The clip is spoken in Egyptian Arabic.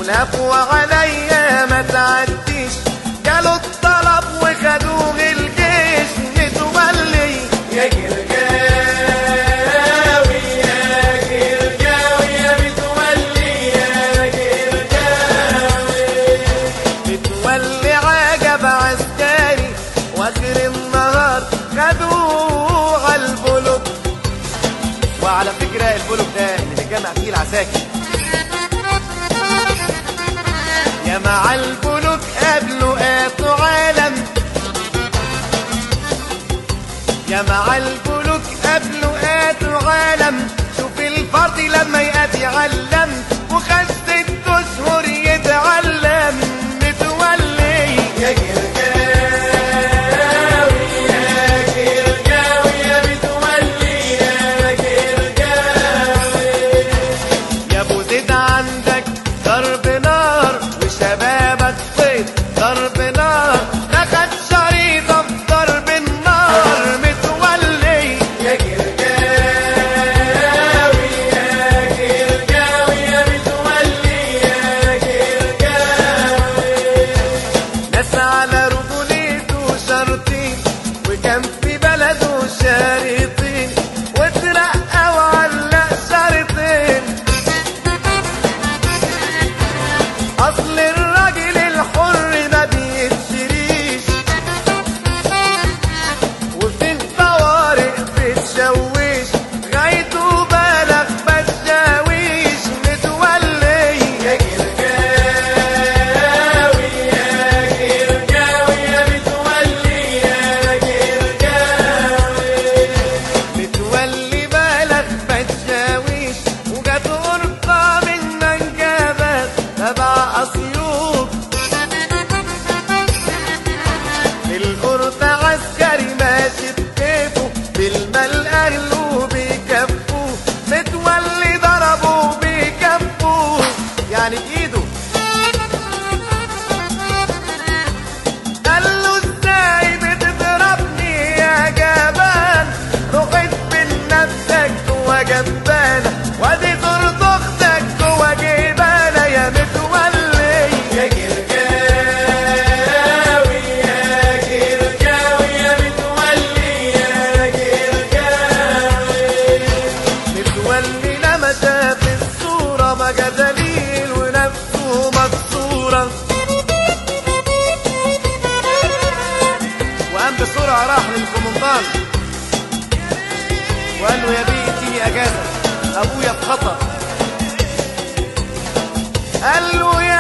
ولفوا عليا ما تعديش جالوا الطلب وخدوه الجيش متولي يا جرجاوي يا جرجاوي يا متولي يا جرجاوي متولي عجب عسكري واخر النهار خدوه على البلوك وعلى فكرة البلوك ده اللي بيتجمع فيه العساكر يا مع البلوك قابلوا قاتوا عالم يا مع البلوك قابلوا قاتوا عالم شوف الفرد لما يأتي علم وخد ست اشهر يتعلم متولي يا جرجاوي يا جرجاوي يا متولي يا جرجاوي يا ابو زيد عندك ضرب نار وشبابك صيد ضرب نار اخد شريطة في ضرب النار متولي يا جرجاوي يا جرجاوي يا متولي يا جرجاوي ناس على رجوليته شرطين وكان في بلده شريطين واترقى وعلق شريطين اصل الراجل الحر ما بيتشريش وفي الطوارئ بتشويش غايته بالغ بتشاويش متولي يا جرجاوي يا جرجاوي يا متولي يا جرجاوي متولي بالغ بتشاويش وجات غرفة من منجبات تبع أسيوط الغرفة عسكري ماشي بكيفه بالمال أهله بيكفوه متولي ضربه بيكفوه يعني بإيده قال له ازاي بتضربني يا جبان رقيت من نفسك جوا جبانة وادي صورة اختك جوا جبانة يا متولي يا جرجاوي يا جرجاوي يا متولي يا جرجاوي متولي لما شاف الصورة ما دليل ونفسه مكسورة وقام بسرعة راح للكومندان وقال له يا بيه اديني اجازة ابويا في خطر قال له يا